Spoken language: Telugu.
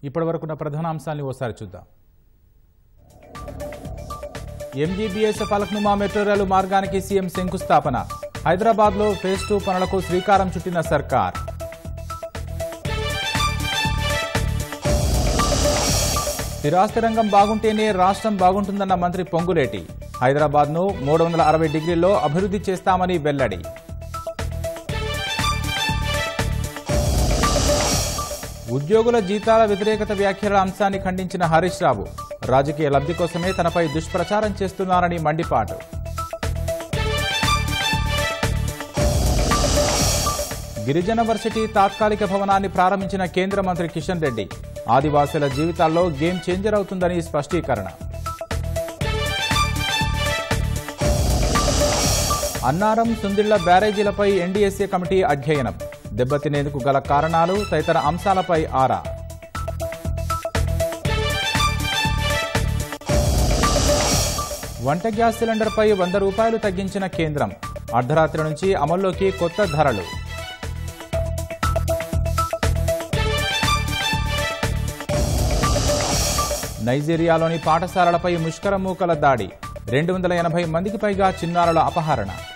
ఇప్పటి వరకున్న ప్రధాన అంశాన్ని ఓసారి చూద్దాం ఎంజీబీఎస్ ఫలక్నుమా మెట్రో రైలు మార్గానికి సీఎం శంకుస్థాపన హైదరాబాద్లో ఫేజ్ టూ పనులకు శ్రీకారం చుట్టిన సర్కార్ స్థిరాస్తి రంగం బాగుంటేనే రాష్ట్రం బాగుంటుందన్న మంత్రి పొంగులేటి హైదరాబాద్ను మూడు వందల అరవై డిగ్రీల్లో అభివృద్ధి చేస్తామని వెల్లడి ఉద్యోగుల జీతాల వ్యతిరేకత వ్యాఖ్యల అంశాన్ని ఖండించిన హరీష్ రావు రాజకీయ లబ్ధి కోసమే తనపై దుష్ప్రచారం చేస్తున్నారని మండిపాటు గిరిజన వర్సిటీ తాత్కాలిక భవనాన్ని ప్రారంభించిన కేంద్ర మంత్రి కిషన్ రెడ్డి ఆదివాసుల జీవితాల్లో గేమ్ చేంజర్ అవుతుందని స్పష్టీకరణ అన్నారం సుందిళ్ల బ్యారేజీలపై ఎన్డీఎస్ఏ కమిటీ అధ్యయనం దెబ్బతినేందుకు గల కారణాలు తదితర అంశాలపై ఆరా వంట గ్యాస్ సిలిండర్పై వంద రూపాయలు తగ్గించిన కేంద్రం అర్ధరాత్రి నుంచి అమల్లోకి కొత్త ధరలు నైజీరియాలోని పాఠశాలలపై ముష్కర మూకల దాడి రెండు వందల ఎనభై మందికి పైగా చిన్నారుల అపహరణ